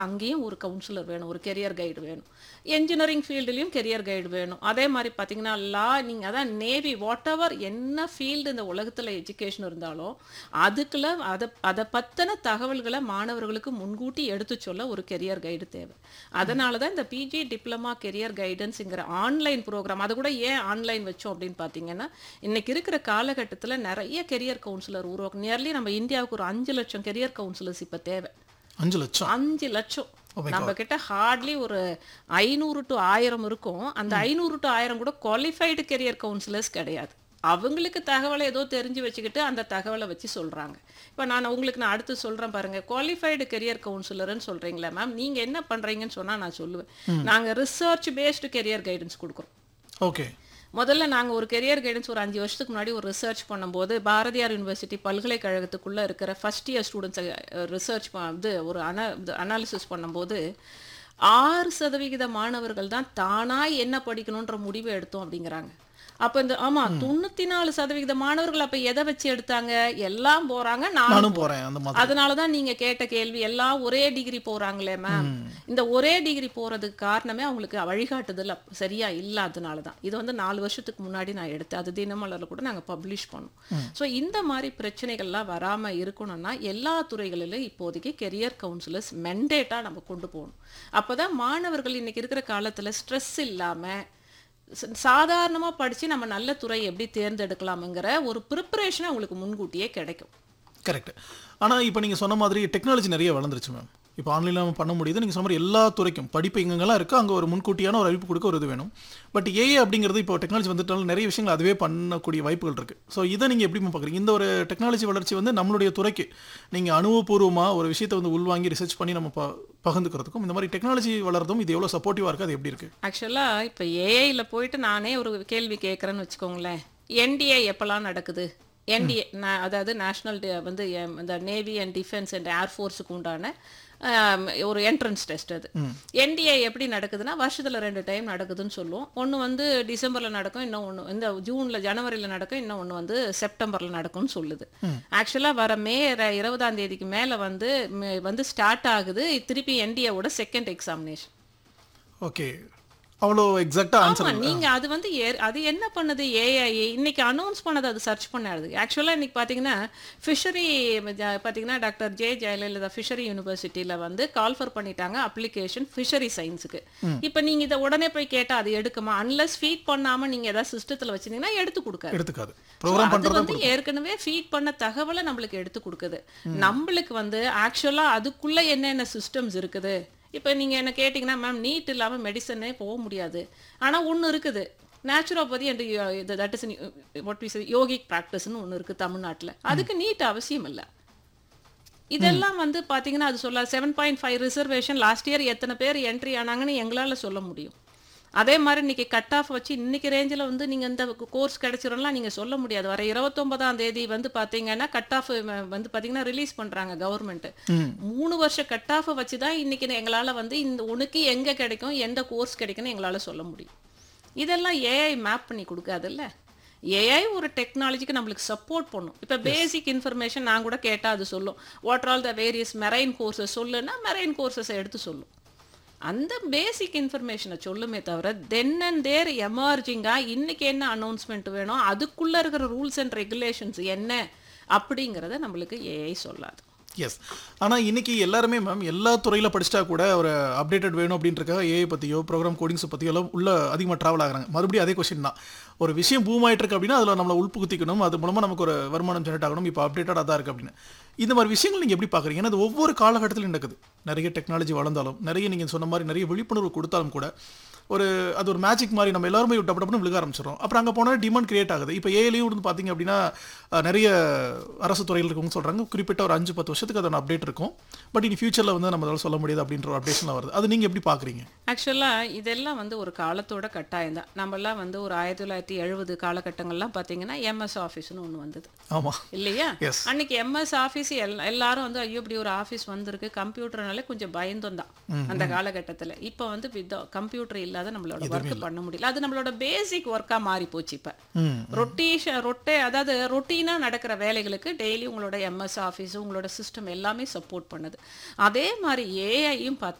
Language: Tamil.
அங்கேயும் ஒரு கவுன்சிலர் வேணும் ஒரு கெரியர் கைடு வேணும் என்ஜினியரிங் ஃபீல்டுலேயும் கெரியர் கைடு வேணும் அதே மாதிரி பார்த்தீங்கன்னா லா நீங்கள் அதான் நேவி வாட் எவர் என்ன ஃபீல்டு இந்த உலகத்தில் எஜுகேஷன் இருந்தாலும் அதுக்குள்ள அதை அதை பற்றின தகவல்களை மாணவர்களுக்கு முன்கூட்டி எடுத்து சொல்ல ஒரு கெரியர் கைடு தேவை அதனால தான் இந்த பிஜி டிப்ளமா கெரியர் கைடன்ஸுங்கிற ஆன்லைன் ப்ரோக்ராம் அது கூட ஏன் ஆன்லைன் வச்சோம் அப்படின்னு பார்த்தீங்கன்னா இன்னைக்கு இருக்கிற காலகட்டத்தில் நிறைய கெரியர் கவுன்சிலர் உருவாக்கும் நியர்லி நம்ம இந்தியாவுக்கு ஒரு அஞ்சு லட்சம் கெரியர் கவுன்சிலர்ஸ் இப்போ தேவை அஞ்சு லட்சம் அஞ்சு லட்சம் Oh my நம்ம கிட்ட ஹார்ட்லி ஒரு ஐநூறு டு ஆயிரம் இருக்கும் அந்த ஐநூறு டு ஆயிரம் கூட குவாலிஃபைடு கெரியர் கவுன்சிலர்ஸ் கிடையாது அவங்களுக்கு தகவலை ஏதோ தெரிஞ்சு வச்சுக்கிட்டு அந்த தகவலை வச்சு சொல்றாங்க இப்போ நான் உங்களுக்கு நான் அடுத்து சொல்றேன் பாருங்க குவாலிஃபைடு கெரியர் கவுன்சிலர்னு சொல்றீங்களா மேம் நீங்க என்ன பண்றீங்கன்னு சொன்னா நான் சொல்லுவேன் நாங்க ரிசர்ச் பேஸ்டு கெரியர் கைடன்ஸ் கொடுக்குறோம் ஓகே முதல்ல நாங்கள் ஒரு கெரியர் கைடன்ஸ் ஒரு அஞ்சு வருஷத்துக்கு முன்னாடி ஒரு ரிசர்ச் பண்ணும்போது பாரதியார் யூனிவர்சிட்டி பல்கலைக்கழகத்துக்குள்ளே இருக்கிற ஃபஸ்ட் இயர் ஸ்டூடெண்ட்ஸை ரிசர்ச் இது ஒரு அன அனாலிசிஸ் பண்ணும்போது ஆறு சதவிகித மாணவர்கள் தான் தானாக என்ன படிக்கணுன்ற முடிவை எடுத்தோம் அப்படிங்கிறாங்க அப்போ இந்த ஆமாம் தொண்ணூற்றி நாலு சதவிகித மாணவர்கள் அப்போ எதை வச்சு எடுத்தாங்க எல்லாம் போகிறாங்க நானும் நானும் போறேன் அந்த மாதிரி அதனால தான் நீங்க கேட்ட கேள்வி எல்லாம் ஒரே டிகிரி போறாங்களே மேம் இந்த ஒரே டிகிரி போறதுக்கு காரணமே அவங்களுக்கு வழிகாட்டுதல் அப்ப சரியா இல்லாதனால தான் இது வந்து நாலு வருஷத்துக்கு முன்னாடி நான் எடுத்தேன் அது தினமலர்ல கூட நாங்க பப்ளிஷ் பண்ணோம் ஸோ இந்த மாதிரி பிரச்சனைகள்லாம் வராம இருக்கணும்னா எல்லா துறைகளிலும் இப்போதைக்கு கெரியர் கவுன்சிலர்ஸ் மெண்டேட்டா நம்ம கொண்டு போகணும் அப்பதான் மாணவர்கள் இன்னைக்கு இருக்கிற காலத்துல ஸ்ட்ரெஸ் இல்லாம ச- சாதாரணமா படிச்சு நம்ம நல்ல துறை எப்படி தேர்ந்தெடுக்கலாம்ங்கிற ஒரு ப்ரிப்பரேஷன் அவங்களுக்கு முன்கூட்டியே கிடைக்கும் கரெக்ட் ஆனா இப்போ நீங்க சொன்ன மாதிரி டெக்னாலஜி நிறைய வளர்ந்துருச்சு மேம் இப்போ ஆன்லைனில் நம்ம பண்ண முடியுது நீங்கள் சொன்ன மாதிரி எல்லா துறைக்கும் படிப்பு எங்கெங்கெல்லாம் இருக்கோ அங்கே ஒரு முன்கூட்டியான ஒரு அறிவிப்பு கொடுக்க ஒரு இது வேணும் பட் ஏஏ அப்படிங்கிறது இப்போ டெக்னாலஜி வந்துட்டாலும் நிறைய விஷயங்கள் அதுவே பண்ணக்கூடிய வாய்ப்புகள் இருக்குது ஸோ இதை நீங்கள் எப்படி பார்க்குறீங்க இந்த ஒரு டெக்னாலஜி வளர்ச்சி வந்து நம்மளுடைய துறைக்கு நீங்கள் அனுபவபூர்வமாக ஒரு விஷயத்தை வந்து உள்வாங்கி ரிசர்ச் பண்ணி நம்ம ப பகிர்ந்துக்கிறதுக்கும் இந்த மாதிரி டெக்னாலஜி வளர்றதும் இது எவ்வளோ சப்போர்ட்டிவாக இருக்குது அது எப்படி இருக்குது ஆக்சுவலாக இப்போ ஏஐயில் போயிட்டு நானே ஒரு கேள்வி கேட்குறேன்னு வச்சுக்கோங்களேன் என்டிஏ எப்போல்லாம் நடக்குது என்டிஏ அதாவது நேஷ்னல் வந்து எம், இந்த நேவி அண்ட் டிஃபென்ஸ் அண்ட் ஏர்ஃபோர்ஸுக்கு உண்டான ஆம், ஒரு என்ட்ரன்ஸ் டெஸ்ட் அது என்டிஏ எப்படி நடக்குதுன்னா வருஷத்தில் ரெண்டு டைம் நடக்குதுன்னு சொல்லுவோம் ஒன்று வந்து டிசம்பரில் நடக்கும் இன்னும் ஒன்று இந்த ஜூனில் ஜனவரியில் நடக்கும் இன்னும் ஒன்று வந்து செப்டம்பரில் நடக்கும்னு சொல்லுது ஆக்சுவலாக வர மே ர- இருபதாம் தேதிக்கு மேலே வந்து மே- வந்து ஸ்டார்ட் ஆகுது திருப்பி என்டிஏவோட செகண்ட் எக்ஸாமினேஷன் ஓகே அவ்வளோ எக்ஸாக்டாக ஆன்சர் ஆமா நீங்க அது வந்து ஏ- அது என்ன பண்ணுது ஏஐ இன்னைக்கு அனௌன்ஸ் பண்ணது அது சர்ச் பண்ணாது ஆக்சுவலா இன்னைக்கு பாத்தீங்கன்னா ஃபிஷரி பாத்தீங்கன்னா டாக்டர் ஜே ஜெயலலிதா ஃபிஷரி யூனிவர்சிட்டியில வந்து கால்ஃபர் பண்ணிட்டாங்க அப்ளிகேஷன் ஃபிஷரி சயின்ஸுக்கு இப்போ நீங்க இதை உடனே போய் கேட்டா அது எடுக்குமா அன்லஸ் ஃபீட் பண்ணாம நீங்க ஏதாவது சிஸ்டத்துல வச்சிருந்தீங்கன்னா எடுத்து கொடுக்காது எடுத்துக்காது ப்ரோக்ராம் அது பண்ணுறது வந்து ஏற்கனவே ஃபீட் பண்ண தகவலை நம்மளுக்கு எடுத்து கொடுக்குது நம்மளுக்கு வந்து ஆக்சுவலா அதுக்குள்ள என்னென்ன சிஸ்டம்ஸ் இருக்குது இப்போ நீங்க என்ன கேட்டிங்கன்னா மேம் நீட் இல்லாம மெடிசனே போக முடியாது ஆனா ஒண்ணு இருக்குது naturopathy and that is what is yogic ப்ராக்டிஸ்னு ஒன்று இருக்குது தமிழ்நாட்டுல அதுக்கு நீட் அவசியம் இல்லை இதெல்லாம் வந்து பாத்தீங்கன்னா அது சொல்ல seven point five reservation last year எத்தனை பேர் என்ட்ரி ஆனாங்கன்னு எங்களால சொல்ல முடியும் அதே மாதிரி இன்னைக்கு கட் ஆஃப் வச்சு இன்னைக்கு ரேஞ்சில் வந்து நீங்க இந்த கோர்ஸ் கிடைச்சிரும்லாம் நீங்க சொல்ல முடியாது வர இருபத்தொன்பதாம் தேதி வந்து பாத்தீங்கன்னா கட் ஆஃப் வந்து பாத்தீங்கன்னா ரிலீஸ் பண்றாங்க கவர்மெண்ட் மூணு வருஷம் கட் ஆஃப் வச்சு தான் இன்னைக்கு எங்களால வந்து இந்த உனக்கு எங்க கிடைக்கும் எந்த கோர்ஸ் கிடைக்கும்னு எங்களால சொல்ல முடியும் இதெல்லாம் ஏஐ மேப் பண்ணி கொடுக்காதுல்ல ஏஐ ஒரு டெக்னாலஜிக்கு நம்மளுக்கு சப்போர்ட் பண்ணும் இப்போ பேசிக் இன்ஃபர்மேஷன் நான் கூட கேட்டால் அது சொல்லும் what all the various marine courses சொல்லுன்னா மெரைன் கோர்சஸை எடுத்து சொல்லும் அந்த பேசிக் இன்ஃபர்மேஷனை சொல்லுமே தவிர தென் அண்ட் தேர் எமர்ஜிங்காக இன்னைக்கு என்ன அனௌன்ஸ்மெண்ட் வேணும் அதுக்குள்ளே இருக்கிற ரூல்ஸ் அண்ட் ரெகுலேஷன்ஸ் என்ன அப்படிங்கிறத நம்மளுக்கு ஏஐ சொல்லாது எஸ் ஆனால் இன்னைக்கு எல்லாருமே மேம் எல்லா துறையில் படிச்சிட்டா கூட ஒரு அப்டேட்டட் வேணும் அப்படின்றக்காக ஏஐ பற்றியோ ப்ரோக்ராம் கோடிங்ஸ் பற்றியோ எல்லாம் உள்ள அதிகமாக ட்ராவல் ஆகுறாங்க மறுபடியும் அதே கொஸ்டின் தான் ஒரு விஷயம் பூம் ஆயிட்டு இருக்கு அப்படின்னா அதில் நம்மளை உள்புகுத்திக்கணும் அது மூலமாக நமக்கு ஒரு வருமானம் ஜெனரேட் ஆகணும் இப்போ அப்டேட்டடாக தான் இருக்குது அப்படின்னு இந்த மாதிரி விஷயங்கள் நீங்கள் எப்படி பார்க்குறீங்க ஏன்னா அது ஒவ்வொரு காலகட்டத்திலும் நடக்குது நிறைய டெக்னாலஜி வளர்ந்தாலும் நிறைய நீங்கள் சொன்ன மாதிரி நிறைய விழிப்புணர்வு கொடுத்தாலும் கூட ஒரு அது ஒரு மேஜிக் மாதிரி நம்ம எல்லாருமே டப்பு டப்புனு விழுக ஆரம்பிச்சிடும் அப்புறம் அங்கே போனால் டிமாண்ட் கிரியேட் ஆகுது இப்போ ஏஐலையும் வந்து பார்த்தீங்க அப்படின்னா அஹ், நிறைய அரசு துறையில் இருக்கவங்க சொல்கிறாங்க குறிப்பிட்ட ஒரு அஞ்சு பத்து வருஷத்துக்கு அதோட அப்டேட் இருக்கும் பட் இனி ஃபியூச்சரில் வந்து நம்மளால சொல்ல முடியாது அப்படின்ற ஒரு அப்டேஷன்லாம் வருது அது நீங்கள் எப்படி பார்க்குறீங்க ஆக்சுவலாக இதெல்லாம் வந்து ஒரு காலத்தோட கட்டாயம் தான் நம்மலாம் வந்து ஒரு ஆயிரத்தி தொள்ளாயிரத்தி எழுபது காலகட்டங்கள்லாம் பார்த்தீங்கன்னா எம்எஸ் ஆஃபீஸ்னு ஒன்று வந்தது ஆமாம் இல்லையா Yes. அன்னைக்கு எம்எஸ் ஆஃபீஸ் எல் எல்லாரும் வந்து ஐயோ இப்படி ஒரு ஆஃபீஸ் வந்திருக்கு கம்ப்யூட்டர்னாலே கொஞ்சம் பயந்தோம் தான் அந்த காலகட்டத்தில் இப்போ வந்து வித் கம்ப்யூட்டர் இல்லாத இல்லாத நம்மளோட ஒர்க் பண்ண முடியல அது நம்மளோட பேசிக் ஒர்க்கா மாறி போச்சு இப்ப ம் ரொட்டேஷன் ரொட்டே அதாவது ரொட்டீனா நடக்கிற வேலைகளுக்கு டெய்லி உங்களோட எம்எஸ் ஆஃபீஸ் உங்களோட சிஸ்டம் எல்லாமே சப்போர்ட் பண்ணுது அதே மாதிரி ஏஐயும்